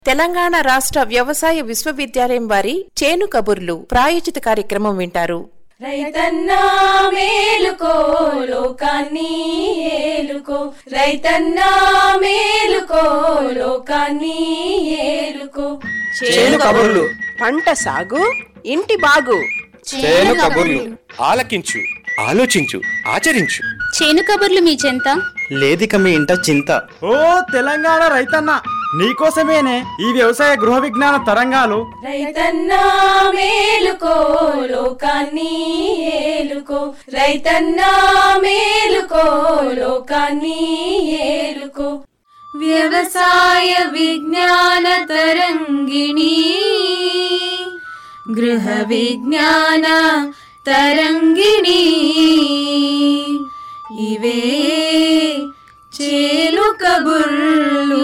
తెలంగాణ రాష్ట్ర వ్యవసాయ విశ్వవిద్యాలయం వారి చేను కబుర్లు ప్రాయోజిత కార్యక్రమం వింటారు రైతన్నా మేలుకో లోకాన్ని ఏలుకో రైతన్నా మేలుకో లోకాన్ని ఏలుకో చేను కబుర్లు పంట సాగు ఇంటి బాగు చేను కబుర్లు ఆలకించు ఆలోచించు ఆచరించు చేను కబుర్లు మీ చెంత లేదిక మీ ఇంట చింత ఓ తెలంగాణ రైతన్న నీకోసమేనే ఈ వ్యవసాయ గృహ విజ్ఞాన తరంగాలు రైతన్నా మేలుకో లోకాన్ని ఏలుకో రైతన్నా మేలుకో లోకాన్ని ఏలుకో వ్యవసాయ విజ్ఞాన తరంగిణి గృహ విజ్ఞాన తరంగిణి ఇవే చేలు కబుర్లు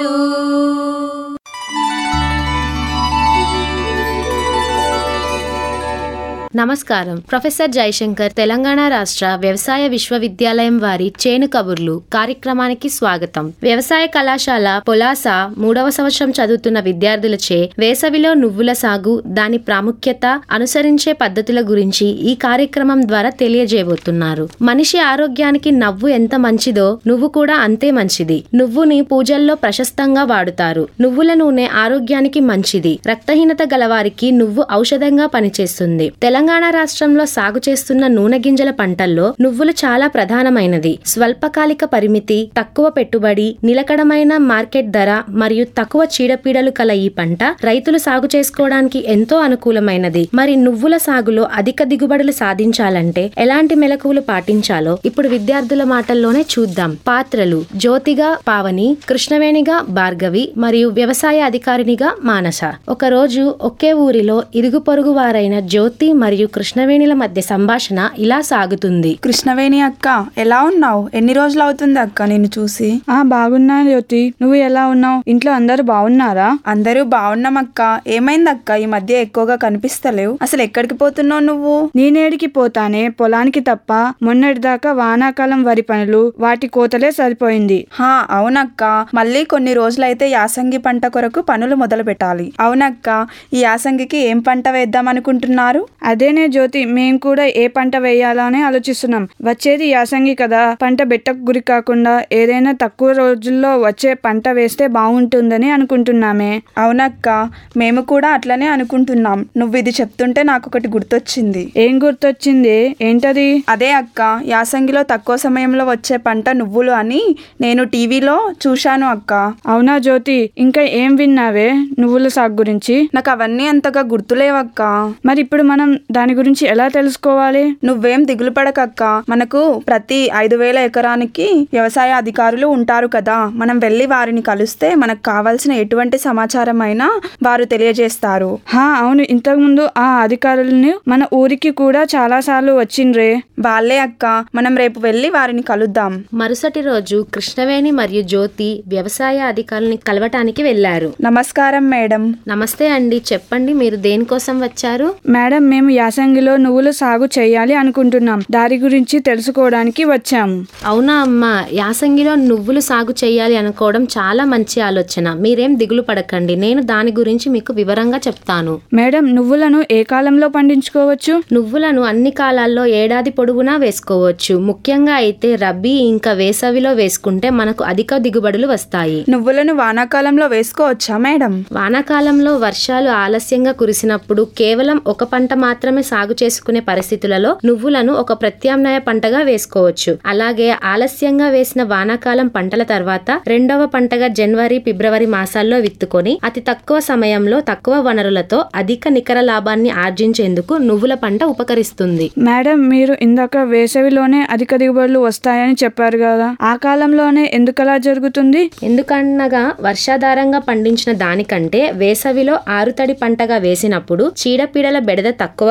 నమస్కారం ప్రొఫెసర్ జయశంకర్ తెలంగాణ రాష్ట్ర వ్యవసాయ విశ్వవిద్యాలయం వారి చేను కబుర్లు కార్యక్రమానికి స్వాగతం వ్యవసాయ కళాశాల పొలాస మూడవ సంవత్సరం చదువుతున్న విద్యార్థులచే వేసవిలో నువ్వుల సాగు దాని ప్రాముఖ్యత అనుసరించే పద్ధతుల గురించి ఈ కార్యక్రమం ద్వారా తెలియజేయబోతున్నారు మనిషి ఆరోగ్యానికి నవ్వు ఎంత మంచిదో నువ్వు కూడా అంతే మంచిది నువ్వుని పూజల్లో ప్రశస్తంగా వాడుతారు నువ్వుల నూనె ఆరోగ్యానికి మంచిది రక్తహీనత గలవారికి నువ్వు ఔషధంగా పనిచేస్తుంది తెలంగాణ రాష్ట్రంలో సాగు చేస్తున్న నూనె గింజల పంటల్లో నువ్వులు చాలా ప్రధానమైనది స్వల్పకాలిక పరిమితి తక్కువ పెట్టుబడి నిలకడమైన మార్కెట్ ధర మరియు తక్కువ చీడపీడలు కల ఈ పంట రైతులు సాగు చేసుకోవడానికి ఎంతో అనుకూలమైనది మరి నువ్వుల సాగులో అధిక దిగుబడులు సాధించాలంటే ఎలాంటి మెలకువలు పాటించాలో ఇప్పుడు విద్యార్థుల మాటల్లోనే చూద్దాం పాత్రలు జ్యోతిగా పావని కృష్ణవేణిగా భార్గవి మరియు వ్యవసాయ అధికారినిగా మానస ఒక రోజు ఒకే ఊరిలో ఇరుగు పొరుగు వారైన జ్యోతి మరియు కృష్ణవేణిల మధ్య సంభాషణ ఇలా సాగుతుంది కృష్ణవేణి అక్క ఎలా ఉన్నావు ఎన్ని రోజులు అవుతుంది అక్క నిన్ను చూసి ఆ బాగున్నాను జ్యోతి నువ్వు ఎలా ఉన్నావు ఇంట్లో అందరూ బాగున్నారా అందరూ బాగున్నాం అక్క ఏమైంది అక్క ఈ మధ్య ఎక్కువగా కనిపిస్తలేవు అసలు ఎక్కడికి పోతున్నావు నువ్వు నేనేడికి పోతానే పొలానికి తప్ప మొన్నటిదాకా వానాకాలం వరి పనులు వాటి కోతలే సరిపోయింది హా అవునక్క మళ్ళీ కొన్ని రోజులైతే యాసంగి పంట కొరకు పనులు మొదలు పెట్టాలి అవునక్క ఈ యాసంగికి ఏం పంట వేద్దాం అనుకుంటున్నారు అదేనే జ్యోతి మేం కూడా ఏ పంట వేయాలని ఆలోచిస్తున్నాం వచ్చేది యాసంగి కదా పంట బెట్టకు గురి కాకుండా ఏదైనా తక్కువ రోజుల్లో వచ్చే పంట వేస్తే బాగుంటుందని అనుకుంటున్నామే అవునక్క మేము కూడా అట్లనే అనుకుంటున్నాం నువ్వు ఇది చెప్తుంటే నాకు ఒకటి గుర్తొచ్చింది ఏం గుర్తొచ్చింది ఏంటది అదే అక్క యాసంగిలో తక్కువ సమయంలో వచ్చే పంట నువ్వులు అని నేను టీవీలో చూశాను అక్క అవునా జ్యోతి ఇంకా ఏం విన్నావే నువ్వుల సాగు గురించి నాకు అవన్నీ అంతగా గుర్తులేవక్క మరి ఇప్పుడు మనం దాని గురించి ఎలా తెలుసుకోవాలి నువ్వేం దిగులు పడకక్క మనకు ప్రతి ఐదు వేల ఎకరానికి వ్యవసాయ అధికారులు ఉంటారు కదా మనం వెళ్ళి వారిని కలిస్తే మనకు కావాల్సిన ఎటువంటి సమాచారం అయినా వారు తెలియజేస్తారు హా అవును ఇంతకుముందు ఆ అధికారులను మన ఊరికి కూడా చాలా సార్లు వచ్చిండ్రే వాళ్ళే అక్క మనం రేపు వెళ్ళి వారిని కలుద్దాం మరుసటి రోజు కృష్ణవేణి మరియు జ్యోతి వ్యవసాయ అధికారుల్ని కలవటానికి వెళ్లారు నమస్కారం మేడం నమస్తే అండి చెప్పండి మీరు దేనికోసం వచ్చారు మేడం మేము యాసంగిలో నువ్వులు సాగు చేయాలి అనుకుంటున్నాం దాని గురించి తెలుసుకోవడానికి వచ్చాము అవునా అమ్మా యాసంగిలో నువ్వులు సాగు చేయాలి అనుకోవడం చాలా మంచి ఆలోచన మీరేం దిగులు పడకండి నేను దాని గురించి మీకు వివరంగా చెప్తాను మేడం నువ్వులను ఏ కాలంలో పండించుకోవచ్చు నువ్వులను అన్ని కాలాల్లో ఏడాది పొడవునా వేసుకోవచ్చు ముఖ్యంగా అయితే రబీ ఇంకా వేసవిలో వేసుకుంటే మనకు అధిక దిగుబడులు వస్తాయి నువ్వులను వానాకాలంలో వేసుకోవచ్చా మేడం వానాకాలంలో వర్షాలు ఆలస్యంగా కురిసినప్పుడు కేవలం ఒక పంట మాత్రమే సాగు చేసుకునే పరిస్థితులలో నువ్వులను ఒక ప్రత్యామ్నాయ పంటగా వేసుకోవచ్చు అలాగే ఆలస్యంగా వేసిన వానాకాలం పంటల తర్వాత రెండవ పంటగా జనవరి ఫిబ్రవరి మాసాల్లో విత్తుకొని అతి తక్కువ సమయంలో తక్కువ వనరులతో అధిక నికర లాభాన్ని ఆర్జించేందుకు నువ్వుల పంట ఉపకరిస్తుంది మేడం మీరు ఇందాక వేసవిలోనే అధిక దిగుబడులు వస్తాయని చెప్పారు కదా ఆ కాలంలోనే ఎందుకలా జరుగుతుంది ఎందుకనగా వర్షాధారంగా పండించిన దానికంటే వేసవిలో ఆరుతడి పంటగా వేసినప్పుడు చీడపీడల బెడద తక్కువగా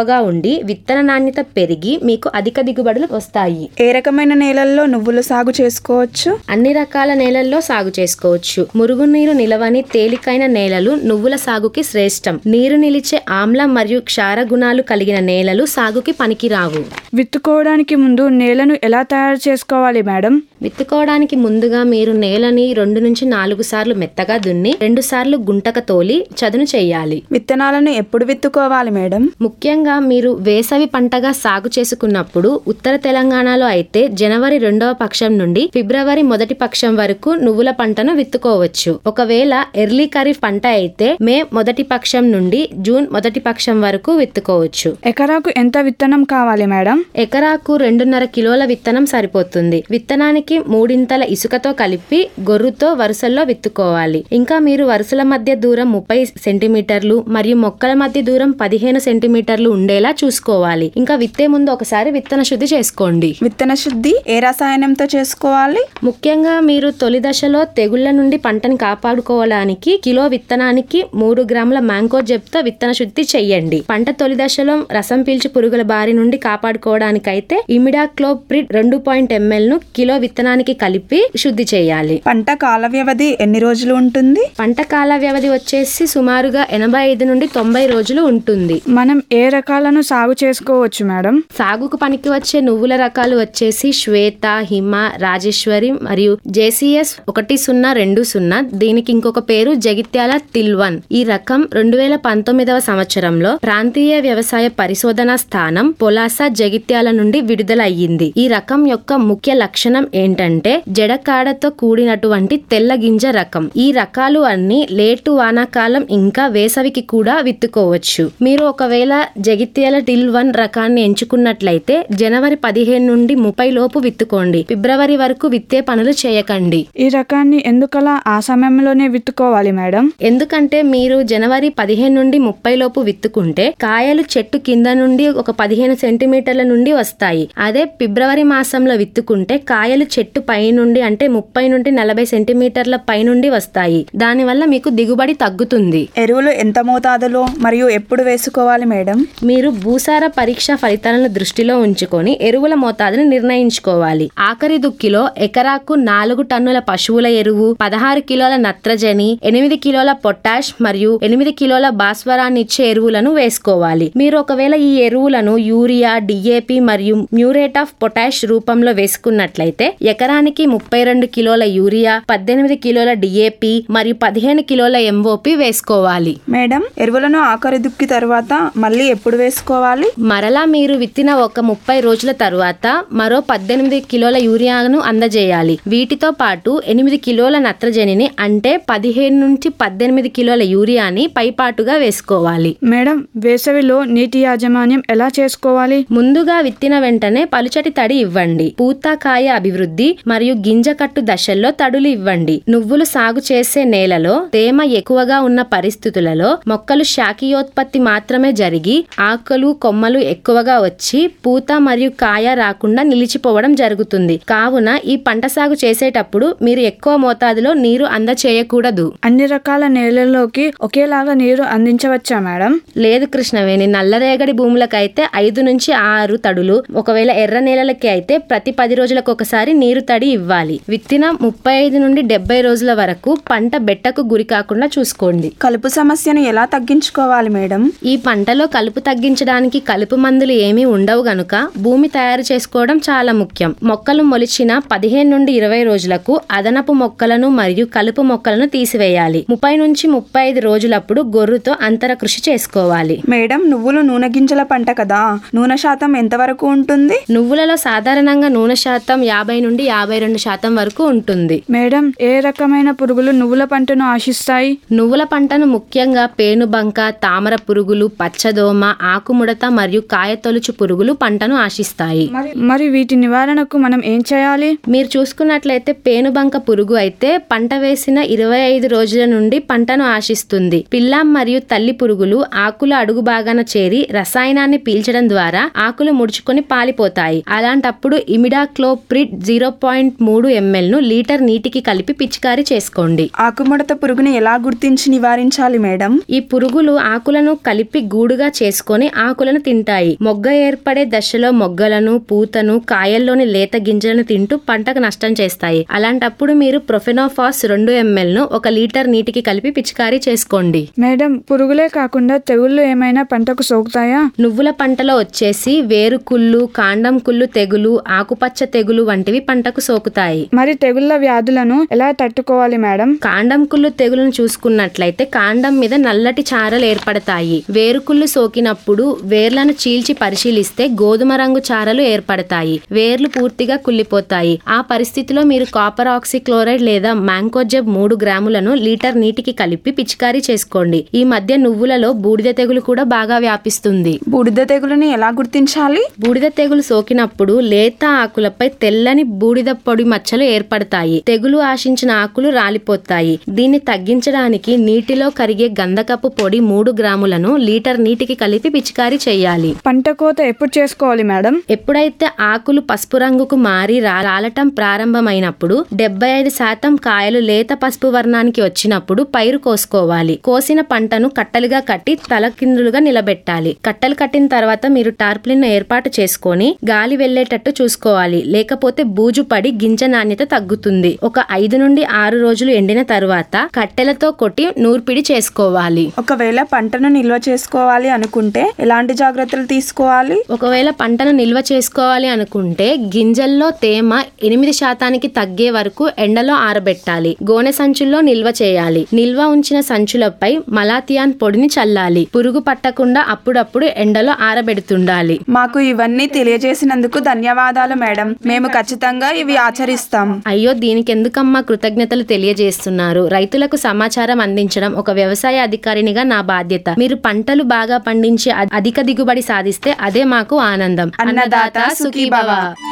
ఎక్కువగా ఉండి విత్తన నాణ్యత పెరిగి మీకు అధిక దిగుబడులు వస్తాయి ఏ రకమైన నేలల్లో నువ్వులు సాగు చేసుకోవచ్చు అన్ని రకాల నేలల్లో సాగు చేసుకోవచ్చు మురుగునీరు నిలవని తేలికైన నేలలు నువ్వుల సాగుకి శ్రేష్టం నీరు నిలిచే ఆమ్ల మరియు క్షార గుణాలు కలిగిన నేలలు సాగుకి పనికిరావు విత్తుకోవడానికి ముందు నేలను ఎలా తయారు చేసుకోవాలి మేడం విత్తుకోవడానికి ముందుగా మీరు నేలని రెండు నుంచి నాలుగు సార్లు మెత్తగా దున్ని రెండు సార్లు గుంటక తోలి చదును చేయాలి విత్తనాలను ఎప్పుడు విత్తుకోవాలి మేడం ముఖ్యంగా మీరు వేసవి పంటగా సాగు చేసుకున్నప్పుడు ఉత్తర తెలంగాణలో అయితే జనవరి రెండవ పక్షం నుండి ఫిబ్రవరి మొదటి పక్షం వరకు నువ్వుల పంటను విత్తుకోవచ్చు ఒకవేళ ఎర్లీ ఖరీఫ్ పంట అయితే మే మొదటి పక్షం నుండి జూన్ మొదటి పక్షం వరకు విత్తుకోవచ్చు ఎకరాకు ఎంత విత్తనం కావాలి మేడం ఎకరాకు రెండున్నర కిలోల విత్తనం సరిపోతుంది విత్తనానికి మూడింతల ఇసుకతో కలిపి గొర్రుతో వరుసల్లో విత్తుకోవాలి ఇంకా మీరు వరుసల మధ్య దూరం ముప్పై సెంటీమీటర్లు మరియు మొక్కల మధ్య దూరం పదిహేను సెంటీమీటర్లు ఉండేలా చూసుకోవాలి ఇంకా విత్తే ముందు ఒకసారి విత్తన శుద్ధి చేసుకోండి విత్తన శుద్ధి ఏ రసాయనంతో చేసుకోవాలి ముఖ్యంగా మీరు తొలి దశలో తెగుళ్ల నుండి పంటని కాపాడుకోవడానికి కిలో విత్తనానికి మూడు గ్రాముల మ్యాంగో జెబ్తో విత్తన శుద్ధి చెయ్యండి పంట తొలి దశలో రసం పీల్చి పురుగుల బారి నుండి కాపాడుకోవడానికైతే ఇమిడాక్లోప్రిడ్ రెండు పాయింట్ ఎంఎల్ ను కిలో విత్తనానికి కలిపి శుద్ధి చేయాలి పంట కాల వ్యవధి ఎన్ని రోజులు ఉంటుంది పంట కాల వ్యవధి వచ్చేసి సుమారుగా ఎనభై ఐదు నుండి తొంభై రోజులు ఉంటుంది మనం ఏ రకాలను సాగు చేసుకోవచ్చు మేడం సాగుకు పనికి వచ్చే నువ్వుల రకాలు వచ్చేసి శ్వేత హిమ రాజేశ్వరి మరియు జేసీఎస్ ఒకటి సున్నా రెండు సున్నా దీనికి ఇంకొక పేరు జగిత్యాల తిల్వన్ ఈ రకం రెండు వేల పంతొమ్మిదవ సంవత్సరంలో ప్రాంతీయ వ్యవసాయ పరిశోధన స్థానం పొలాస జగిత్యాల నుండి విడుదల అయ్యింది ఈ రకం యొక్క ముఖ్య లక్షణం ఏంటంటే జడకాడతో కూడినటువంటి తెల్ల గింజ రకం ఈ రకాలు అన్ని లేటు వానాకాలం ఇంకా వేసవికి కూడా విత్తుకోవచ్చు మీరు ఒకవేళ జగిత్యాల టిల్ వన్ రకాన్ని ఎంచుకున్నట్లయితే జనవరి పదిహేను నుండి ముప్పై లోపు విత్తుకోండి ఫిబ్రవరి వరకు విత్తే పనులు చేయకండి ఈ రకాన్ని ఎందుకలా ఆ సమయంలోనే విత్తుకోవాలి మేడం ఎందుకంటే మీరు జనవరి పదిహేను నుండి ముప్పై లోపు విత్తుకుంటే కాయలు చెట్టు కింద నుండి ఒక పదిహేను సెంటీమీటర్ల నుండి వస్తాయి అదే ఫిబ్రవరి మాసంలో విత్తుకుంటే కాయలు చెట్టు పై నుండి అంటే ముప్పై నుండి నలభై సెంటీమీటర్ల పై నుండి వస్తాయి దానివల్ల మీకు దిగుబడి తగ్గుతుంది ఎరువులు ఎంత మోతాదులో మరియు ఎప్పుడు వేసుకోవాలి మేడం మీరు భూసార పరీక్ష ఫలితాలను దృష్టిలో ఉంచుకొని ఎరువుల మోతాదుని నిర్ణయించుకోవాలి ఆఖరి దుక్కిలో ఎకరాకు నాలుగు టన్నుల పశువుల ఎరువు పదహారు కిలోల నత్రజని ఎనిమిది కిలోల పొటాష్ మరియు ఎనిమిది కిలోల భాస్వరాన్ని ఇచ్చే ఎరువులను వేసుకోవాలి మీరు ఒకవేళ ఈ ఎరువులను యూరియా డిఏపి మరియు మ్యూరేట్ ఆఫ్ పొటాష్ రూపంలో వేసుకున్నట్లయితే ఎకరానికి ముప్పై రెండు కిలోల యూరియా పద్దెనిమిది కిలోల డిఏపి మరియు పదిహేను కిలోల ఎంఓపి వేసుకోవాలి మేడం ఎరువులను ఆఖరి దుక్కి తర్వాత మళ్ళీ ఎప్పుడు వేసుకోవాలి మరలా మీరు విత్తిన ఒక ముప్పై రోజుల తరువాత మరో పద్దెనిమిది కిలోల యూరియాను అందజేయాలి వీటితో పాటు ఎనిమిది కిలోల నత్రజనిని అంటే పదిహేను నుంచి పద్దెనిమిది కిలోల యూరియాని పైపాటుగా వేసుకోవాలి మేడం వేసవిలో నీటి యాజమాన్యం ఎలా చేసుకోవాలి ముందుగా విత్తిన వెంటనే పలుచటి తడి ఇవ్వండి పూత కాయ అభివృద్ధి మరియు గింజ కట్టు దశల్లో తడులు ఇవ్వండి నువ్వులు సాగు చేసే నేలలో తేమ ఎక్కువగా ఉన్న పరిస్థితులలో మొక్కలు శాఖీయోత్పత్తి మాత్రమే జరిగి ఆకులు కొమ్మలు ఎక్కువగా వచ్చి పూత మరియు కాయ రాకుండా నిలిచిపోవడం జరుగుతుంది కావున ఈ పంట సాగు చేసేటప్పుడు మీరు ఎక్కువ మోతాదులో నీరు అందచేయకూడదు అన్ని రకాల నేలల్లోకి ఒకేలాగా నీరు అందించవచ్చా మేడం లేదు కృష్ణవేణి నల్లరేగడి భూములకైతే ఐదు నుంచి ఆరు తడులు ఒకవేళ ఎర్ర నేలలకి అయితే ప్రతి పది రోజులకు ఒకసారి నీరు తడి ఇవ్వాలి విత్తిన ముప్పై ఐదు నుండి డెబ్బై రోజుల వరకు పంట బెట్టకు గురి కాకుండా చూసుకోండి కలుపు సమస్యను ఎలా తగ్గించుకోవాలి మేడం ఈ పంటలో కలుపు తగ్గించడానికి కలుపు మందులు ఏమీ ఉండవు గనుక భూమి తయారు చేసుకోవడం చాలా ముఖ్యం మొక్కలు మొలిచిన పదిహేను నుండి ఇరవై రోజులకు అదనపు మొక్కలను మరియు కలుపు మొక్కలను తీసివేయాలి ముప్పై నుంచి ముప్పై ఐదు రోజులప్పుడు గొర్రుతో అంతర కృషి చేసుకోవాలి మేడం నువ్వులు నూనె గింజల పంట కదా నూనె శాతం ఎంతవరకు ఉంటుంది నువ్వులలో సాధారణంగా నూనె శాతం యాభై నుండి యాభై రెండు శాతం వరకు ఉంటుంది మేడం ఏ రకమైన పురుగులు నువ్వుల పంటను ఆశిస్తాయి నువ్వుల పంటను ముఖ్యంగా పేనుబంక తామర పురుగులు పచ్చదోమ ఆకుముడత మరియు కాయతొలుచు పురుగులు పంటను ఆశిస్తాయి మరి మరి వీటి నివారణకు మనం ఏం చేయాలి మీరు చూసుకున్నట్లయితే పేనుబంక పురుగు అయితే పంట వేసిన ఇరవై ఐదు రోజుల నుండి పంటను ఆశిస్తుంది పిల్ల మరియు తల్లి పురుగులు ఆకుల అడుగు భాగాన చేరి రసాయనాన్ని పీల్చడం ద్వారా ఆకులు ముడుచుకొని పాలిపోతాయి అలాంటప్పుడు ఇమిడాక్లోప్రిడ్ జీరో పాయింట్ మూడు ఎంఎల్ ను లీటర్ నీటికి కలిపి పిచికారీ చేసుకోండి ఆకుముడత పురుగుని ఎలా గుర్తించి నివారించాలి మేడం ఈ పురుగులు ఆకులను కలిపి గూడుగా చేసుకొని చేసుకొని ఆకులను తింటాయి మొగ్గ ఏర్పడే దశలో మొగ్గలను పూతను కాయల్లోని లేత గింజలను తింటూ పంటకు నష్టం చేస్తాయి అలాంటప్పుడు మీరు ప్రొఫెనోఫాస్ రెండు ఎంఎల్ ను ఒక లీటర్ నీటికి కలిపి పిచికారీ చేసుకోండి మేడం పురుగులే కాకుండా తెగుళ్ళు ఏమైనా పంటకు సోకుతాయా నువ్వుల పంటలో వచ్చేసి వేరు కుళ్ళు కాండం కుళ్ళు తెగులు ఆకుపచ్చ తెగులు వంటివి పంటకు సోకుతాయి మరి తెగుళ్ళ వ్యాధులను ఎలా తట్టుకోవాలి మేడం కాండం కుళ్ళు తెగులను చూసుకున్నట్లయితే కాండం మీద నల్లటి చారలు ఏర్పడతాయి వేరుకుళ్ళు సోకినప్పుడు వేర్లను చీల్చి పరిశీలిస్తే గోధుమ రంగు చారలు ఏర్పడతాయి వేర్లు పూర్తిగా కుళ్ళిపోతాయి ఆ పరిస్థితిలో మీరు కాపర్ ఆక్సిక్లోరైడ్ లేదా మ్యాంకోజెబ్ మూడు గ్రాములను లీటర్ నీటికి కలిపి పిచికారీ చేసుకోండి ఈ మధ్య నువ్వులలో బూడిద తెగులు కూడా బాగా వ్యాపిస్తుంది బూడిద తెగులని ఎలా గుర్తించాలి బూడిద తెగులు సోకినప్పుడు లేత ఆకులపై తెల్లని బూడిద పొడి మచ్చలు ఏర్పడతాయి తెగులు ఆశించిన ఆకులు రాలిపోతాయి దీన్ని తగ్గించడానికి నీటిలో కరిగే గంధకపు పొడి మూడు గ్రాములను లీటర్ నీటికి కలిపి పిచికారీ చేయాలి పంట కోత ఎప్పుడు చేసుకోవాలి మేడం ఎప్పుడైతే ఆకులు పసుపు రంగుకు మారి రా- రాలటం ప్రారంభమైనప్పుడు డెబ్బై ఐదు శాతం కాయలు లేత పసుపు వర్ణానికి వచ్చినప్పుడు పైరు కోసుకోవాలి కోసిన పంటను కట్టలుగా కట్టి తలకిందులుగా నిలబెట్టాలి కట్టలు కట్టిన తర్వాత మీరు టార్ప్లిన్ ఏర్పాటు చేసుకొని గాలి వెళ్లేటట్టు చూసుకోవాలి లేకపోతే బూజు పడి గింజ నాణ్యత తగ్గుతుంది ఒక ఐదు నుండి ఆరు రోజులు ఎండిన తర్వాత కట్టెలతో కొట్టి నూర్పిడి చేసుకోవాలి ఒకవేళ పంటను నిల్వ చేసుకోవాలి అనుకుంటే ఎలాంటి జాగ్రత్తలు తీసుకోవాలి ఒకవేళ పంటను నిల్వ చేసుకోవాలి అనుకుంటే గింజల్లో తేమ ఎనిమిది శాతానికి తగ్గే వరకు ఎండలో ఆరబెట్టాలి గోనె సంచుల్లో నిల్వ చేయాలి నిల్వ ఉంచిన సంచులపై మలాథియాన్ పొడిని చల్లాలి పురుగు పట్టకుండా అప్పుడప్పుడు ఎండలో ఆరబెడుతుండాలి మాకు ఇవన్నీ తెలియజేసినందుకు ధన్యవాదాలు మేడం మేము ఖచ్చితంగా ఇవి ఆచరిస్తాం అయ్యో దీనికి ఎందుకమ్మా కృతజ్ఞతలు తెలియజేస్తున్నారు రైతులకు సమాచారం అందించడం ఒక వ్యవసాయ అధికారినిగా నా బాధ్యత మీరు పంటలు బాగా పండించి అ- అధిక దిగుబడి సాధిస్తే అదే మాకు ఆనందం అన్నదాత సుఖీభవ.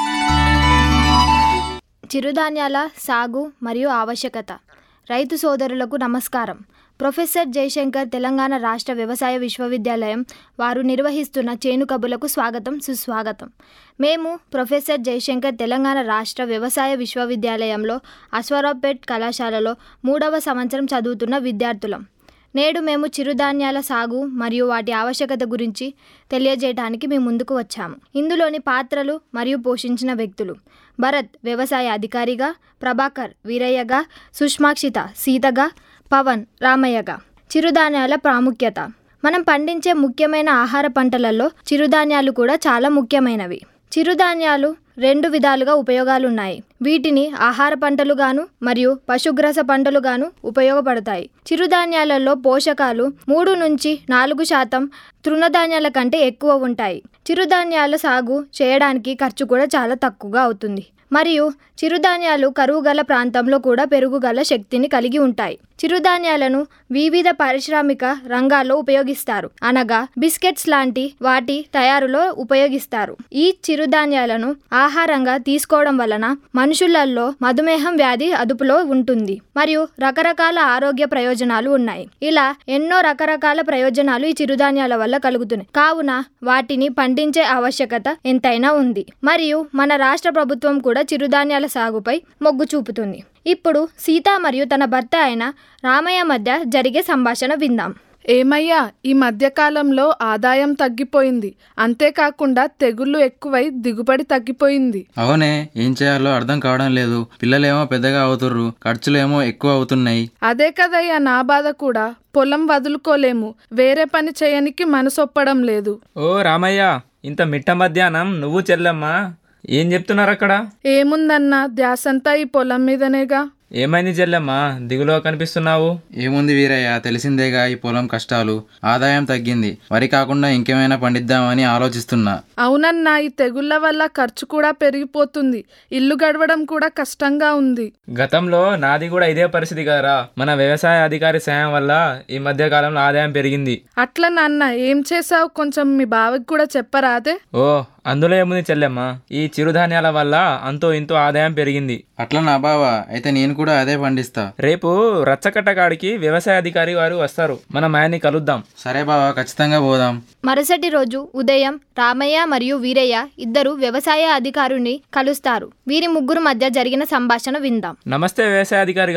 చిరుధాన్యాల సాగు మరియు ఆవశ్యకత రైతు సోదరులకు నమస్కారం ప్రొఫెసర్ జయశంకర్ తెలంగాణ రాష్ట్ర వ్యవసాయ విశ్వవిద్యాలయం వారు నిర్వహిస్తున్న చేను కబులకు స్వాగతం సుస్వాగతం మేము ప్రొఫెసర్ జయశంకర్ తెలంగాణ రాష్ట్ర వ్యవసాయ విశ్వవిద్యాలయంలో అశ్వరావుపేట్ కళాశాలలో మూడవ సంవత్సరం చదువుతున్న విద్యార్థులం నేడు మేము చిరుధాన్యాల సాగు మరియు వాటి ఆవశ్యకత గురించి తెలియజేయడానికి మేము ముందుకు వచ్చాము ఇందులోని పాత్రలు మరియు పోషించిన వ్యక్తులు భరత్ వ్యవసాయ అధికారిగా ప్రభాకర్ వీరయ్యగా సుష్మాక్షిత సీతగా పవన్ రామయ్యగా చిరుధాన్యాల ప్రాముఖ్యత మనం పండించే ముఖ్యమైన ఆహార పంటలలో చిరుధాన్యాలు కూడా చాలా ముఖ్యమైనవి చిరుధాన్యాలు రెండు విధాలుగా ఉపయోగాలున్నాయి వీటిని ఆహార పంటలుగాను మరియు పశుగ్రస పంటలుగాను ఉపయోగపడతాయి చిరుధాన్యాలలో పోషకాలు మూడు నుంచి నాలుగు శాతం తృణధాన్యాల కంటే ఎక్కువ ఉంటాయి చిరుధాన్యాల సాగు చేయడానికి ఖర్చు కూడా చాలా తక్కువగా అవుతుంది మరియు చిరుధాన్యాలు కరువు గల ప్రాంతంలో కూడా పెరుగుగల శక్తిని కలిగి ఉంటాయి చిరుధాన్యాలను వివిధ పారిశ్రామిక రంగాల్లో ఉపయోగిస్తారు అనగా బిస్కెట్స్ లాంటి వాటి తయారులో ఉపయోగిస్తారు ఈ చిరుధాన్యాలను ఆహారంగా తీసుకోవడం వలన మనుషులలో మధుమేహం వ్యాధి అదుపులో ఉంటుంది మరియు రకరకాల ఆరోగ్య ప్రయోజనాలు ఉన్నాయి ఇలా ఎన్నో రకరకాల ప్రయోజనాలు ఈ చిరుధాన్యాల వల్ల కలుగుతున్నాయి కావున వాటిని పండించే ఆవశ్యకత ఎంతైనా ఉంది మరియు మన రాష్ట్ర ప్రభుత్వం కూడా చిరుధాన్యాల సాగుపై మొగ్గు చూపుతుంది ఇప్పుడు సీత మరియు తన భర్త అయిన రామయ్య మధ్య జరిగే సంభాషణ విందాం ఏమయ్యా ఈ మధ్యకాలంలో ఆదాయం తగ్గిపోయింది అంతేకాకుండా తెగుళ్ళు ఎక్కువై దిగుబడి తగ్గిపోయింది అవునే ఏం చేయాలో అర్థం కావడం లేదు పిల్లలేమో పెద్దగా అవుతుర్రు ఖర్చులేమో ఎక్కువ అవుతున్నాయి అదే కదయ్యా నా బాధ కూడా పొలం వదులుకోలేము వేరే పని చేయనికి మనసొప్పడం లేదు ఓ రామయ్య ఇంత మిట్ట మధ్యాహ్నం నువ్వు చెల్లమ్మా ఏం చెప్తున్నారు అక్కడ ఏముందన్నా ధ్యాసంతా ఈ పొలం మీదనేగా ఏమైంది చెల్లమ్మా దిగులో కనిపిస్తున్నావు ఏముంది వీరయ్య తెలిసిందేగా ఈ పొలం కష్టాలు ఆదాయం తగ్గింది వరి కాకుండా ఇంకేమైనా పండిద్దామని ఆలోచిస్తున్నా అవునన్నా ఈ తెగుళ్ళ వల్ల ఖర్చు కూడా పెరిగిపోతుంది ఇల్లు గడవడం కూడా కష్టంగా ఉంది గతంలో నాది కూడా ఇదే పరిస్థితి కదరా మన వ్యవసాయ అధికారి సాయం వల్ల ఈ మధ్య కాలంలో ఆదాయం పెరిగింది అట్లా నాన్న ఏం చేసావు కొంచెం మీ బావకి కూడా చెప్పరాదే ఓ అందులో ఏముంది చెల్లెమ్మ ఈ చిరుధాన్యాల వల్ల అంతో ఇంతో ఆదాయం పెరిగింది అట్లా నా బావా అయితే నేను కూడా అదే పండిస్తా రేపు రచ్చకట్ట కాడికి వ్యవసాయ అధికారి వారు వస్తారు మనం ఆయన్ని కలుద్దాం సరే బావా ఖచ్చితంగా పోదాం మరుసటి రోజు ఉదయం రామయ్య మరియు వీరయ్య ఇద్దరు వ్యవసాయ అధికారుని కలుస్తారు వీరి ముగ్గురు మధ్య జరిగిన సంభాషణ విందాం నమస్తే వ్యవసాయ అధికారి గారు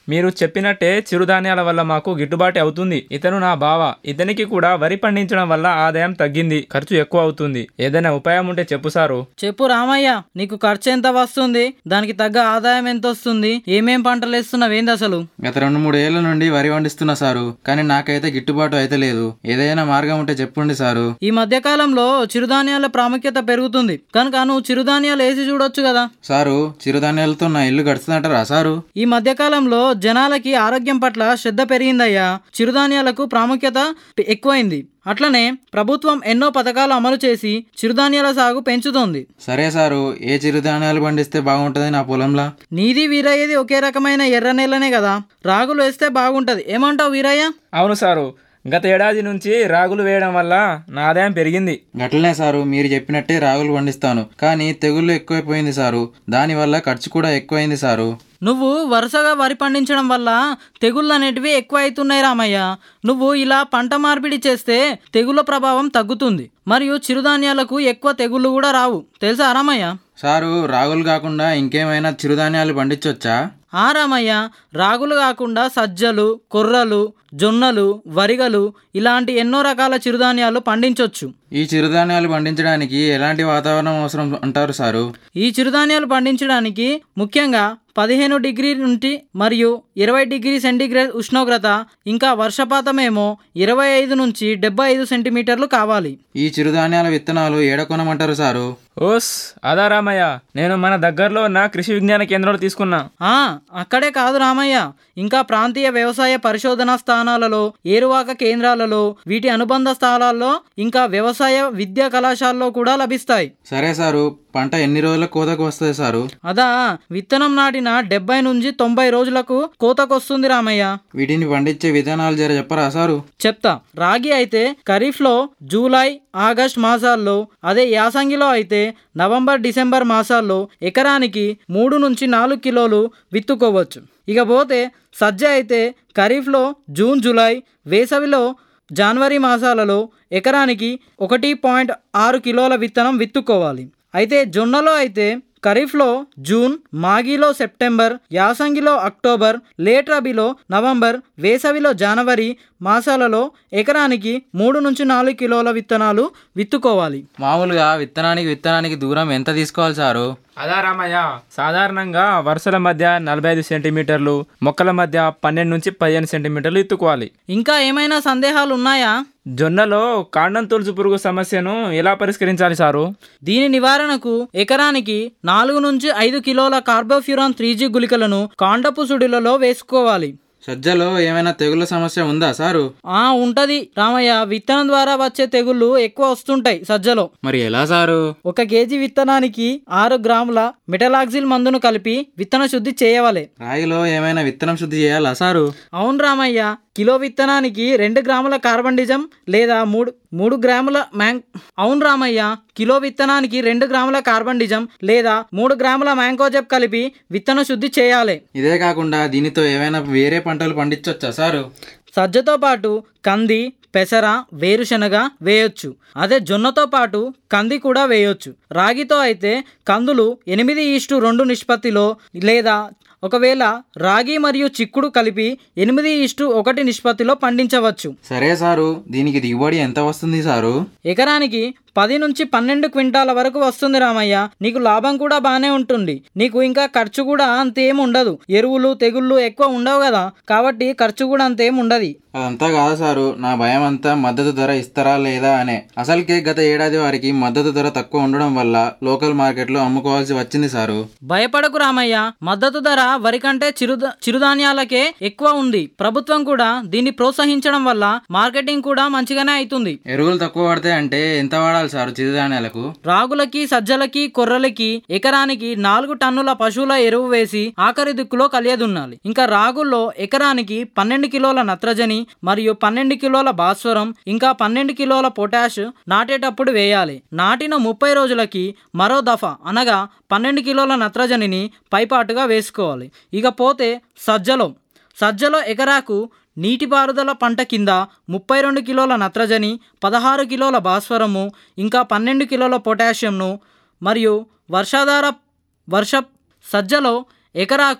మీరు చెప్పినట్టే చిరుధాన్యాల వల్ల మాకు గిట్టుబాటు అవుతుంది ఇతను నా బావ ఇతనికి కూడా వరి పండించడం వల్ల ఆదాయం తగ్గింది ఖర్చు ఎక్కువ అవుతుంది ఏదైనా ఉపాయం ఉంటే చెప్పు సారు చెప్పు రామయ్య నీకు ఖర్చు ఎంత వస్తుంది దానికి తగ్గ ఆదాయం ఎంత వస్తుంది ఏమేం పంటలు వేస్తున్నావేంది అసలు గత రెండు మూడు ఏళ్ల నుండి వరి పండిస్తున్నా సారు కానీ నాకైతే గిట్టుబాటు అయితే లేదు ఏదైనా మార్గం ఉంటే చెప్పండి సారు ఈ మధ్య కాలంలో చిరుధాన్యాల ప్రాముఖ్యత పెరుగుతుంది కనుక నువ్వు చిరుధాన్యాలు వేసి చూడొచ్చు కదా సారు చిరుధాన్యాలతో నా ఇల్లు గడుస్తుందంటారా సారు ఈ మధ్య కాలంలో జనాలకి ఆరోగ్యం పట్ల శ్రద్ధ పెరిగిందయ్యా చిరుధాన్యాలకు ప్రాముఖ్యత ఎక్కువైంది అట్లనే ప్రభుత్వం ఎన్నో పథకాలు అమలు చేసి చిరుధాన్యాల సాగు పెంచుతోంది సరే సారు ఏ చిరుధాన్యాలు పండిస్తే బాగుంటది నా పొలంలా నీది వీరయ్యది ఒకే రకమైన ఎర్ర నేలనే కదా రాగులు వేస్తే బాగుంటది ఏమంటావు వీరయ్య అవును సారు గత ఏడాది నుంచి రాగులు వేయడం వల్ల నా ఆదాయం పెరిగింది గట్లనే సారు మీరు చెప్పినట్టే రాగులు పండిస్తాను కానీ తెగుళ్ళు ఎక్కువైపోయింది సారు దానివల్ల ఖర్చు కూడా ఎక్కువైంది సారు నువ్వు వరుసగా వరి పండించడం వల్ల తెగుళ్ళు అనేటివి ఎక్కువ అవుతున్నాయి రామయ్య నువ్వు ఇలా పంట మార్పిడి చేస్తే తెగుళ్ళ ప్రభావం తగ్గుతుంది మరియు చిరుధాన్యాలకు ఎక్కువ తెగుళ్ళు కూడా రావు తెలుసా రామయ్య సారు రాగులు కాకుండా ఇంకేమైనా చిరుధాన్యాలు పండించవచ్చా ఆ రామయ్య రాగులు కాకుండా సజ్జలు కొర్రలు జొన్నలు వరిగలు ఇలాంటి ఎన్నో రకాల చిరుధాన్యాలు పండించవచ్చు ఈ చిరుధాన్యాలు పండించడానికి ఎలాంటి వాతావరణం అవసరం అంటారు సారు ఈ చిరుధాన్యాలు పండించడానికి ముఖ్యంగా పదిహేను డిగ్రీ నుండి మరియు ఇరవై డిగ్రీ సెంటీగ్రేడ్ ఉష్ణోగ్రత ఇంకా వర్షపాతమేమో ఇరవై ఐదు నుంచి డెబ్బై ఐదు సెంటీమీటర్లు కావాలి ఈ చిరుధాన్యాల విత్తనాలు ఏడ కొనమంటారు సారు ఓస్ అదా రామయ్య నేను మన దగ్గరలో ఉన్న కృషి విజ్ఞాన కేంద్రంలో తీసుకున్నా ఆ అక్కడే కాదు రామయ్య ఇంకా ప్రాంతీయ వ్యవసాయ పరిశోధనా స్థానాలలో ఏరువాక కేంద్రాలలో వీటి అనుబంధ స్థలాల్లో ఇంకా వ్యవసాయ విద్యా కళాశాలలో కూడా లభిస్తాయి సరే సారు పంట ఎన్ని రోజుల కోతకు వస్తుంది సారు అదా విత్తనం నాటిన డెబ్బై నుంచి తొంభై రోజులకు కోతకొస్తుంది రామయ్య వీటిని పండించే విధానాలు జర చెప్పరా సారు చెప్తా రాగి అయితే ఖరీఫ్లో జూలై ఆగస్ట్ మాసాల్లో అదే యాసంగిలో అయితే నవంబర్ డిసెంబర్ మాసాల్లో ఎకరానికి మూడు నుంచి నాలుగు కిలోలు విత్తుకోవచ్చు ఇకపోతే సజ్జ అయితే ఖరీఫ్లో జూన్ జూలై వేసవిలో జనవరి మాసాలలో ఎకరానికి ఒకటి పాయింట్ ఆరు కిలోల విత్తనం విత్తుకోవాలి అయితే జొన్నలో అయితే ఖరీఫ్లో జూన్ మాగిలో సెప్టెంబర్ యాసంగిలో అక్టోబర్ లేట్ రబీలో నవంబర్ వేసవిలో జనవరి మాసాలలో ఎకరానికి మూడు నుంచి నాలుగు కిలోల విత్తనాలు విత్తుకోవాలి మామూలుగా విత్తనానికి విత్తనానికి దూరం ఎంత తీసుకోవాలి సారు అదా రామయ్య సాధారణంగా వరుసల మధ్య నలభై ఐదు సెంటీమీటర్లు మొక్కల మధ్య పన్నెండు నుంచి పదిహేను సెంటీమీటర్లు ఎత్తుకోవాలి ఇంకా ఏమైనా సందేహాలు ఉన్నాయా జొన్నలో కాండం తులుసు పురుగు సమస్యను ఎలా పరిష్కరించాలి సారు దీని నివారణకు ఎకరానికి నాలుగు నుంచి ఐదు కిలోల కార్బోఫ్యూరాన్ త్రీ జీ గుళికలను కాండపు సుడిలలో వేసుకోవాలి సజ్జలో ఏమైనా తెగుళ్ళ సమస్య ఉందా సారు ఆ ఉంటది రామయ్య విత్తనం ద్వారా వచ్చే తెగుళ్ళు ఎక్కువ వస్తుంటాయి సజ్జలో మరి ఎలా సారు ఒక కేజీ విత్తనానికి ఆరు గ్రాముల మెటలాక్సిల్ మందును కలిపి విత్తన శుద్ధి చేయవాలి రాగిలో ఏమైనా విత్తనం శుద్ధి చేయాలా సారు అవును రామయ్య కిలో విత్తనానికి రెండు గ్రాముల కార్బండిజం లేదా మూడు మూడు గ్రాముల మ్యాంగ్ అవును రామయ్య కిలో విత్తనానికి రెండు గ్రాముల కార్బండిజం లేదా మూడు గ్రాముల మ్యాంకోజెబ్ కలిపి విత్తన శుద్ధి చేయాలి ఇదే కాకుండా దీనితో ఏమైనా వేరే పంటలు పండించవచ్చా సారు సజ్జతో పాటు కంది పెసర వేరుశనగ వేయొచ్చు అదే జొన్నతో పాటు కంది కూడా వేయొచ్చు రాగితో అయితే కందులు ఎనిమిది ఈస్టు రెండు నిష్పత్తిలో లేదా ఒకవేళ రాగి మరియు చిక్కుడు కలిపి ఎనిమిది ఇష్టు ఒకటి నిష్పత్తిలో పండించవచ్చు సరే సారు దీనికి దిగుబడి ఎంత వస్తుంది సారు ఎకరానికి పది నుంచి పన్నెండు క్వింటాల వరకు వస్తుంది రామయ్య నీకు లాభం కూడా బాగానే ఉంటుంది నీకు ఇంకా ఖర్చు కూడా అంతేం ఉండదు ఎరువులు తెగుళ్ళు ఎక్కువ ఉండవు కదా కాబట్టి ఖర్చు కూడా అంతేం ఉండదు అదంతా కాదు సారు నా భయం అంతా మద్దతు ధర ఇస్తారా లేదా అనే అసలుకే గత ఏడాది వారికి మద్దతు ధర తక్కువ ఉండడం వల్ల లోకల్ మార్కెట్లో అమ్ముకోవాల్సి వచ్చింది సారు భయపడకు రామయ్య మద్దతు ధర వరి కంటే చిరు చిరుధాన్యాలకే ఎక్కువ ఉంది ప్రభుత్వం కూడా దీన్ని ప్రోత్సహించడం వల్ల మార్కెటింగ్ కూడా మంచిగానే అవుతుంది ఎరువులు తక్కువ పడితే అంటే ఎంత వాడాలి సారు చిరుధాన్యాలకు రాగులకి సజ్జలకి కొర్రలకి ఎకరానికి నాలుగు టన్నుల పశువుల ఎరువు వేసి ఆఖరి దిక్కులో కలియదున్నాలి ఇంకా రాగుల్లో ఎకరానికి పన్నెండు కిలోల నత్రజని మరియు పన్నెండు కిలోల భాస్వరం ఇంకా పన్నెండు కిలోల పొటాష్ నాటేటప్పుడు వేయాలి నాటిన ముప్పై రోజులకి మరో దఫా అనగా పన్నెండు కిలోల నత్రజనిని పైపాటుగా వేసుకోవాలి ఇకపోతే సజ్జలో సజ్జలో ఎకరాకు నీటిపారుదల పంట కింద ముప్పై రెండు కిలోల నత్రజని పదహారు కిలోల భాస్వరము ఇంకా పన్నెండు కిలోల పొటాషియంను మరియు వర్షాధార వర్ష సజ్జలో ఎకరాకు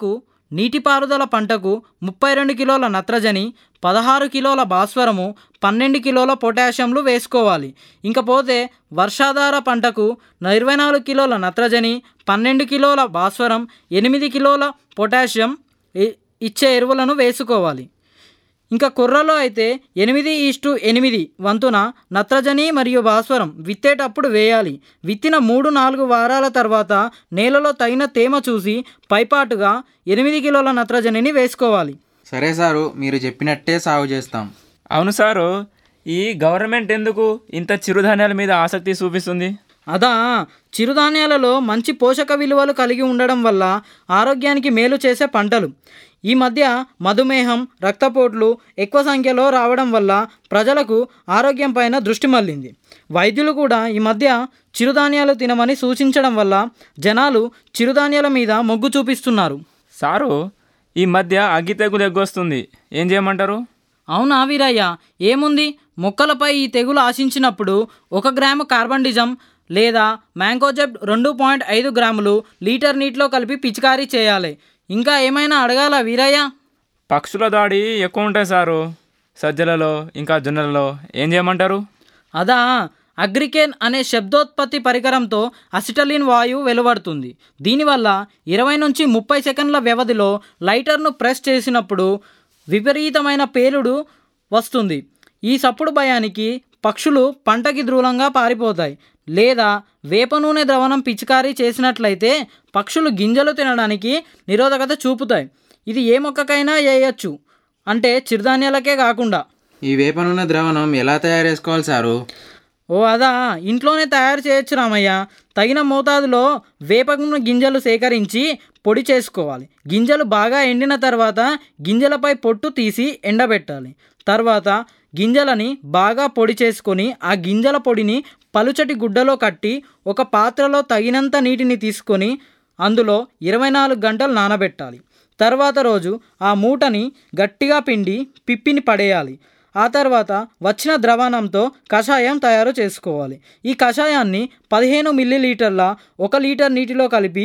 నీటిపారుదల పంటకు ముప్పై రెండు కిలోల నత్రజని పదహారు కిలోల భాస్వరము పన్నెండు కిలోల పొటాషియంలు వేసుకోవాలి ఇంకపోతే వర్షాధార పంటకు ఇరవై నాలుగు కిలోల నత్రజని పన్నెండు కిలోల భాస్వరం ఎనిమిది కిలోల పొటాషియం ఇ- ఇచ్చే ఎరువులను వేసుకోవాలి ఇంకా కుర్రలో అయితే ఎనిమిది ఈస్టు ఎనిమిది వంతున నత్రజని మరియు భాస్వరం విత్తేటప్పుడు వేయాలి విత్తిన మూడు నాలుగు వారాల తర్వాత నేలలో తగిన తేమ చూసి పైపాటుగా ఎనిమిది కిలోల నత్రజనిని వేసుకోవాలి సరే సారు మీరు చెప్పినట్టే సాగు చేస్తాం అవును సారు ఈ గవర్నమెంట్ ఎందుకు ఇంత చిరుధాన్యాల మీద ఆసక్తి చూపిస్తుంది అదా చిరుధాన్యాలలో మంచి పోషక విలువలు కలిగి ఉండడం వల్ల ఆరోగ్యానికి మేలు చేసే పంటలు ఈ మధ్య మధుమేహం రక్తపోట్లు ఎక్కువ సంఖ్యలో రావడం వల్ల ప్రజలకు ఆరోగ్యం పైన దృష్టి మళ్ళింది వైద్యులు కూడా ఈ మధ్య చిరుధాన్యాలు తినమని సూచించడం వల్ల జనాలు చిరుధాన్యాల మీద మొగ్గు చూపిస్తున్నారు సారు ఈ మధ్య అగ్గి తెగులు ఎగ్గొస్తుంది ఏం చేయమంటారు అవునా వీరయ్య ఏముంది మొక్కలపై ఈ తెగులు ఆశించినప్పుడు ఒక గ్రాము కార్బండిజం లేదా మ్యాంగోజెబ్ రెండు పాయింట్ ఐదు గ్రాములు లీటర్ నీటిలో కలిపి పిచికారీ చేయాలి ఇంకా ఏమైనా అడగాల వీరయ్య పక్షుల దాడి ఎక్కువ ఉంటాయి సారు సజ్జలలో ఇంకా జొన్నలలో ఏం చేయమంటారు అదా అగ్రికేన్ అనే శబ్దోత్పత్తి పరికరంతో అసిటలిన్ వాయువు వెలువడుతుంది దీనివల్ల ఇరవై నుంచి ముప్పై సెకండ్ల వ్యవధిలో లైటర్ను ప్రెస్ చేసినప్పుడు విపరీతమైన పేలుడు వస్తుంది ఈ సప్పుడు భయానికి పక్షులు పంటకి దూరంగా పారిపోతాయి లేదా వేప నూనె ద్రవణం పిచికారీ చేసినట్లయితే పక్షులు గింజలు తినడానికి నిరోధకత చూపుతాయి ఇది ఏ మొక్కకైనా వేయచ్చు అంటే చిరుధాన్యాలకే కాకుండా ఈ వేప నూనె ద్రావణం ఎలా తయారు చేసుకోవాలి సారు ఓ అదా ఇంట్లోనే తయారు చేయొచ్చు రామయ్య తగిన మోతాదులో వేప నూనె గింజలు సేకరించి పొడి చేసుకోవాలి గింజలు బాగా ఎండిన తర్వాత గింజలపై పొట్టు తీసి ఎండబెట్టాలి తర్వాత గింజలని బాగా పొడి చేసుకొని ఆ గింజల పొడిని పలుచటి గుడ్డలో కట్టి ఒక పాత్రలో తగినంత నీటిని తీసుకొని అందులో ఇరవై నాలుగు గంటలు నానబెట్టాలి తర్వాత రోజు ఆ మూటని గట్టిగా పిండి పిప్పిని పడేయాలి ఆ తర్వాత వచ్చిన ద్రవణంతో కషాయం తయారు చేసుకోవాలి ఈ కషాయాన్ని పదిహేను మిల్లీలీటర్ల ఒక లీటర్ నీటిలో కలిపి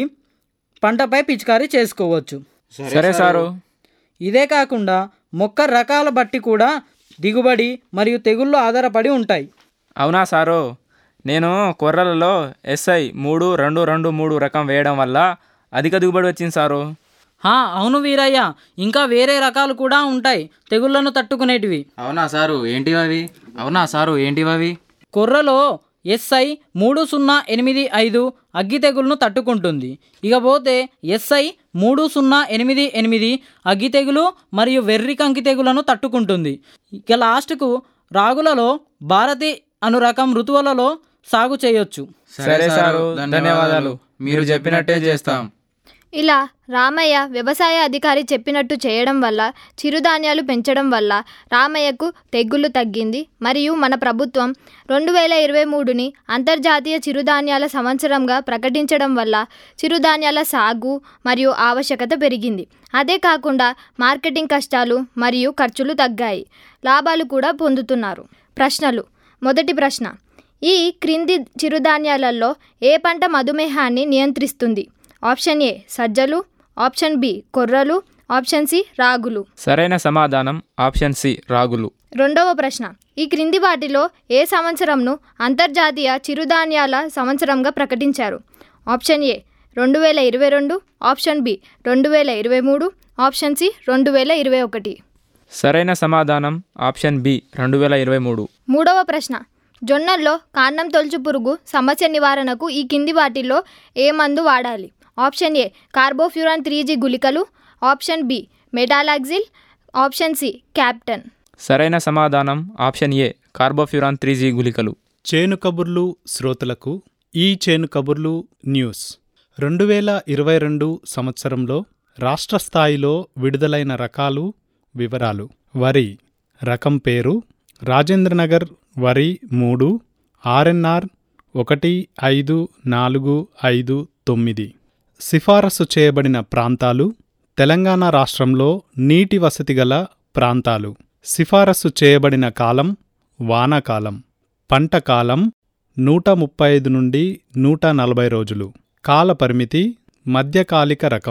పంటపై పిచికారీ చేసుకోవచ్చు సరే సారు ఇదే కాకుండా మొక్క రకాల బట్టి కూడా దిగుబడి మరియు తెగుళ్ళు ఆధారపడి ఉంటాయి అవునా సారు నేను కొర్రలలో ఎస్ఐ మూడు రెండు రెండు మూడు రకం వేయడం వల్ల అధిక దిగుబడి వచ్చింది సారు హా, అవును వీరయ్య ఇంకా వేరే రకాలు కూడా ఉంటాయి తెగుళ్లను తట్టుకునేటివి అవునా సారు ఏంటివి అవి అవునా సారు ఏంటివి అవి కొర్రలో ఎస్ఐ మూడు సున్నా ఎనిమిది ఐదు అగ్గి తెగులును తట్టుకుంటుంది ఇకపోతే ఎస్ఐ మూడు సున్నా ఎనిమిది ఎనిమిది అగ్గి తెగులు మరియు వెర్రి కంకి తెగులను తట్టుకుంటుంది ఇక లాస్ట్కు రాగులలో భారతి అను రకం ఋతువులలో సాగు చేయొచ్చు సరే సారు ధన్యవాదాలు మీరు చెప్పినట్టే చేస్తాం ఇలా రామయ్య వ్యవసాయ అధికారి చెప్పినట్టు చేయడం వల్ల చిరుధాన్యాలు పెంచడం వల్ల రామయ్యకు తెగుళ్ళు తగ్గింది మరియు మన ప్రభుత్వం రెండు వేల ఇరవై మూడుని అంతర్జాతీయ చిరుధాన్యాల సంవత్సరంగా ప్రకటించడం వల్ల చిరుధాన్యాల సాగు మరియు ఆవశ్యకత పెరిగింది అదే కాకుండా మార్కెటింగ్ కష్టాలు మరియు ఖర్చులు తగ్గాయి లాభాలు కూడా పొందుతున్నారు ప్రశ్నలు మొదటి ప్రశ్న ఈ క్రింది చిరుధాన్యాలలో ఏ పంట మధుమేహాన్ని నియంత్రిస్తుంది ఆప్షన్ ఏ సజ్జలు ఆప్షన్ బి కొర్రలు ఆప్షన్ సి రాగులు సరైన సమాధానం ఆప్షన్ సి రాగులు రెండవ ప్రశ్న ఈ క్రింది వాటిలో ఏ సంవత్సరంను అంతర్జాతీయ చిరుధాన్యాల సంవత్సరంగా ప్రకటించారు ఆప్షన్ ఏ రెండు వేల ఇరవై రెండు ఆప్షన్ బి రెండు వేల ఇరవై మూడు ఆప్షన్ సి రెండు వేల ఇరవై ఒకటి సరైన సమాధానం ఆప్షన్ బి రెండు వేల ఇరవై మూడు మూడవ ప్రశ్న జొన్నల్లో కాండం తొలుచు పురుగు సమస్య నివారణకు ఈ కింది వాటిల్లో ఏ మందు వాడాలి option A carbofuran three G గుళికలు option B metalaxyl option C captan సరైన సమాధానం option A carbofuran three G గుళికలు చేను కబుర్లు శ్రోతలకు ఈ చేను కబుర్లు న్యూస్ రెండు వేల ఇరవై రెండు సంవత్సరంలో రాష్ట్ర స్థాయిలో విడుదలైన రకాలు వివరాలు వరి రకం పేరు రాజేంద్రనగర్ వరి మూడు ఆర్ఎన్ఆర్ ఒకటి ఐదు నాలుగు ఐదు తొమ్మిది సిఫారసు చేయబడిన ప్రాంతాలు తెలంగాణ రాష్ట్రంలో నీటి వసతి గల ప్రాంతాలు సిఫారసు చేయబడిన కాలం వానాకాలం పంట కాలం నూట ముప్పై ఐదు నుండి నూట నలభై రోజులు కాల పరిమితి మధ్యకాలిక రకం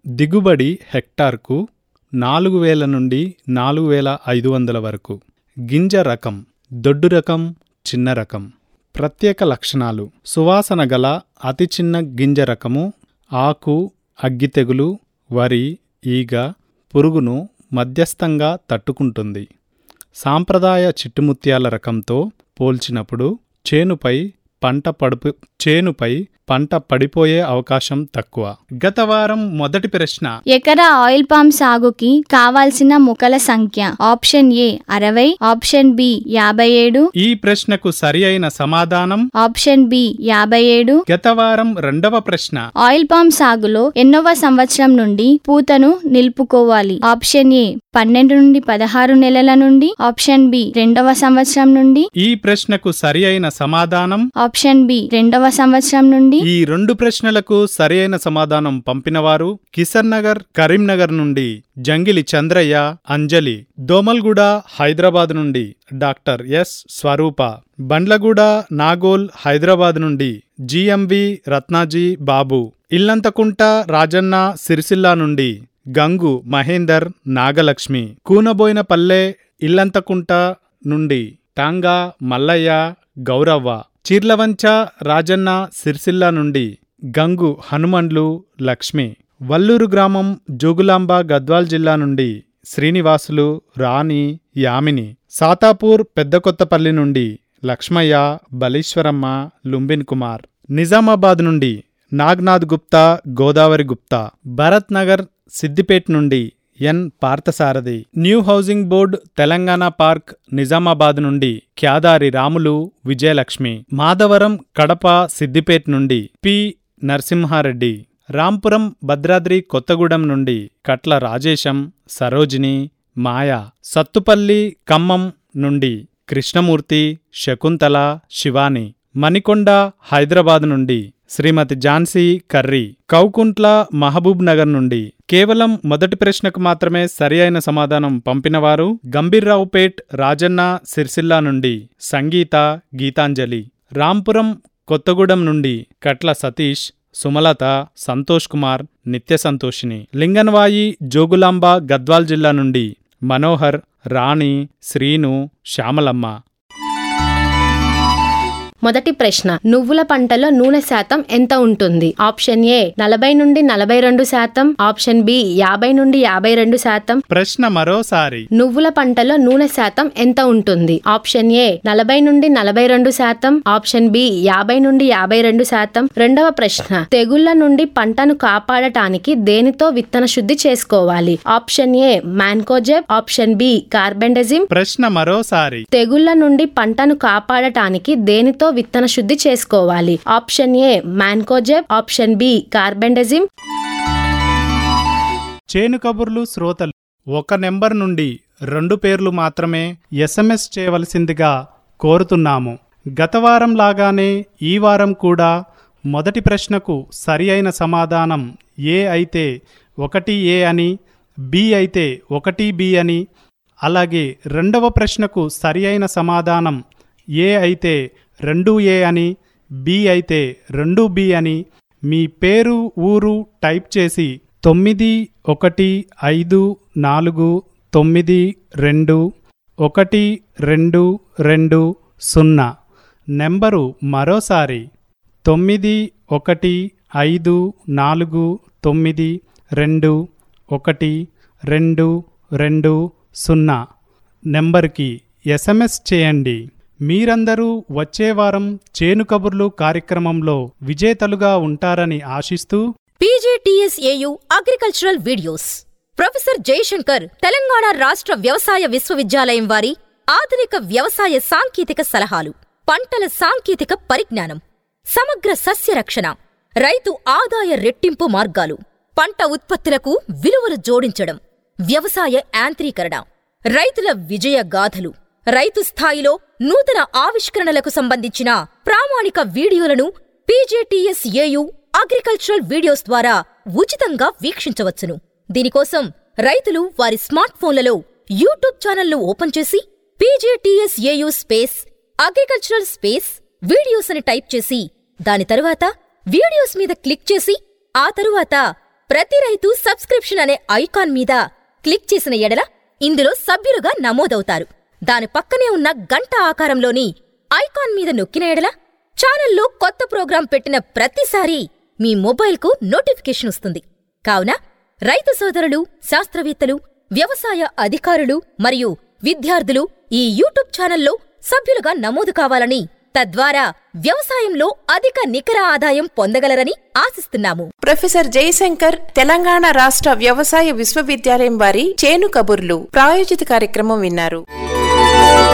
దిగుబడి హెక్టార్కు నాలుగు వేల నుండి నాలుగు వేల ఐదు వందల వరకు గింజ రకం దొడ్డు రకం చిన్న రకం ప్రత్యేక లక్షణాలు సువాసన గల అతి చిన్న గింజ రకము ఆకు అగ్గి తెగులు వరి ఈగ పురుగును మధ్యస్థంగా తట్టుకుంటుంది సాంప్రదాయ చిట్టుముత్యాల రకంతో పోల్చినప్పుడు చేనుపై పంట పడుపు చేనుపై పంట పడిపోయే అవకాశం తక్కువ గత వారం మొదటి ప్రశ్న ఎకరా ఆయిల్ పామ్ సాగుకి కావాల్సిన మొక్కల సంఖ్య ఆప్షన్ ఏ అరవై ఆప్షన్ బి యాభై ఏడు ఈ ప్రశ్నకు సరి అయిన సమాధానం ఆప్షన్ బి యాభై ఏడు గత వారం రెండవ ప్రశ్న ఆయిల్ పామ్ సాగులో ఎన్నవ సంవత్సరం నుండి పూతను నిలుపుకోవాలి ఆప్షన్ ఏ పన్నెండు నుండి పదహారు నెలల నుండి ఆప్షన్ బి రెండవ సంవత్సరం నుండి ఈ ప్రశ్నకు సరి అయిన సమాధానం ఆప్షన్ బి రెండవ సంవత్సరం నుండి ఈ రెండు ప్రశ్నలకు సరి అయిన సమాధానం పంపినవారు కిషన్ నగర్ కరీంనగర్ నుండి జంగిలి చంద్రయ్య అంజలి దోమల్గూడ హైదరాబాద్ నుండి డాక్టర్ ఎస్ స్వరూప బండ్లగూడ నాగోల్ హైదరాబాద్ నుండి జిఎంవి రత్నాజీ బాబు ఇల్లంతకుంట రాజన్న సిరిసిల్ల నుండి గంగు మహేందర్ నాగలక్ష్మి కూనబోయినపల్లె ఇల్లంతకుంట నుండి టాంగా మల్లయ్య గౌరవ్వ చీర్లవంచ రాజన్న సిరిసిల్ల నుండి గంగు హనుమండ్లు లక్ష్మి వల్లూరు గ్రామం జోగులాంబ గద్వాల్ జిల్లా నుండి శ్రీనివాసులు రాణి యామిని సాతాపూర్ పెద్దకొత్తపల్లి నుండి లక్ష్మయ్య బలీశ్వరమ్మ లుంబిన్ కుమార్ నిజామాబాద్ నుండి నాగ్నాథ్ గుప్తా గోదావరి గుప్తా భరత్ నగర్ సిద్దిపేట్ నుండి N Parthasarathi new housing board Telangana park Nizamabad నుండి క్యాదారి రాములు విజయలక్ష్మి మాధవరం కడప సిద్దిపేట్ నుండి పి నరసింహారెడ్డి రాంపురం భద్రాద్రి కొత్తగూడెం నుండి కట్ల రాజేశం సరోజిని మాయా సత్తుపల్లి ఖమ్మం నుండి కృష్ణమూర్తి శకుంతల శివాని మణికొండ హైదరాబాద్ నుండి శ్రీమతి ఝాన్సీ కర్రీ కౌకుంట్ల మహబూబ్ నగర్ నుండి కేవలం మొదటి ప్రశ్నకు మాత్రమే సరి అయిన సమాధానం పంపినవారు గంభీర్రావుపేట్ రాజన్న సిరిసిల్ల నుండి సంగీత గీతాంజలి రాంపురం కొత్తగూడెం నుండి కట్ల సతీష్ సుమలత సంతోష్ కుమార్ నిత్య సంతోషిని లింగన్వాయి జోగులాంబ గద్వాల్ జిల్లా నుండి మనోహర్ రాణి శ్రీను శ్యామలమ్మ మొదటి ప్రశ్న నువ్వుల పంటలో నూనె శాతం ఎంత ఉంటుంది ఆప్షన్ ఏ నలభై నుండి నలభై రెండు శాతం ఆప్షన్ బి యాభై నుండి యాభై రెండు శాతం ప్రశ్న మరోసారి నువ్వుల పంటలో నూనె శాతం ఎంత ఉంటుంది ఆప్షన్ ఏ నలభై నుండి నలభై రెండు శాతం ఆప్షన్ బి యాభై నుండి యాభై రెండు శాతం రెండవ ప్రశ్న తెగుళ్ల నుండి పంటను కాపాడటానికి దేనితో విత్తన శుద్ధి చేసుకోవాలి option A mancozeb option B carbendazim ప్రశ్న మరోసారి తెగుళ్ల నుండి పంటను కాపాడటానికి దేనితో విత్తన శుద్ధి చేసుకోవాలి option A mancozeb option B carbendazim చేను కబుర్లు శ్రోతలు ఒక నెంబర్ నుండి రెండు పేర్లు మాత్రమే ఎస్ఎంఎస్ చేయవలసిందిగా కోరుతున్నాము గత వారం లాగానే ఈ వారం కూడా మొదటి ప్రశ్నకు సరి అయిన సమాధానం ఏ అయితే ఒకటి ఏ అని బి అయితే ఒకటి బి అని అలాగే రెండవ ప్రశ్నకు సరి అయిన సమాధానం ఏ అయితే రెండు ఏ అని బి అయితే రెండు బి అని మీ పేరు ఊరు టైప్ చేసి తొమ్మిది ఒకటి ఐదు నాలుగు తొమ్మిది రెండు ఒకటి రెండు రెండు సున్నా నెంబరు మరోసారి తొమ్మిది ఒకటి ఐదు నాలుగు తొమ్మిది రెండు ఒకటి రెండు రెండు సున్నా నెంబర్కి ఎస్ఎంఎస్ చేయండి మీరందరూ వచ్చే వారం చేను కబుర్లు కార్యక్రమంలో విజేతలుగా ఉంటారని ఆశిస్తూ PJTSAU agricultural videos professor Jayashankar Telangana రాష్ట్ర వ్యవసాయ విశ్వవిద్యాలయం వారి ఆధునిక వ్యవసాయ సాంకేతిక సలహాలు పంటల సాంకేతిక పరిజ్ఞానం సమగ్ర సస్య రక్షణ రైతు ఆదాయ రెట్టింపు మార్గాలు పంట ఉత్పత్తులకు విలువలు జోడించడం వ్యవసాయ యాంత్రీకరణ రైతుల విజయ గాథలు రైతు స్థాయిలో నూతన ఆవిష్కరణలకు సంబంధించిన ప్రామాణిక వీడియోలను పీజేటీఎస్ఏయు అగ్రికల్చరల్ వీడియోస్ ద్వారా ఉచితంగా వీక్షించవచ్చును దీనికోసం రైతులు వారి స్మార్ట్ ఫోన్లలో యూట్యూబ్ ఛానల్ను ఓపెన్ చేసి PJTSAU space agricultural space videos అని టైప్ చేసి దాని తరువాత వీడియోస్ మీద క్లిక్ చేసి ఆ తరువాత ప్రతి రైతు సబ్స్క్రిప్షన్ అనే ఐకాన్ మీద క్లిక్ చేసిన ఎడల ఇందులో సభ్యులుగా నమోదవుతారు దాని పక్కనే ఉన్న గంట ఆకారంలోని ఐకాన్ మీద నొక్కిన ఎడల ఛానల్లో కొత్త ప్రోగ్రాం పెట్టిన ప్రతిసారీ మీ మొబైల్కు నోటిఫికేషన్ వస్తుంది కావున రైతు సోదరులు శాస్త్రవేత్తలు వ్యవసాయ అధికారులు మరియు విద్యార్థులు ఈ యూట్యూబ్ ఛానల్లో సభ్యులుగా నమోదు కావాలని తద్వారా వ్యవసాయంలో అధిక నికర ఆదాయం పొందగలరని ఆశిస్తున్నాము ప్రొఫెసర్ జయశంకర్ తెలంగాణ రాష్ట్ర వ్యవసాయ విశ్వవిద్యాలయం వారి చేను కబుర్లు ప్రాయోజిత కార్యక్రమం విన్నారు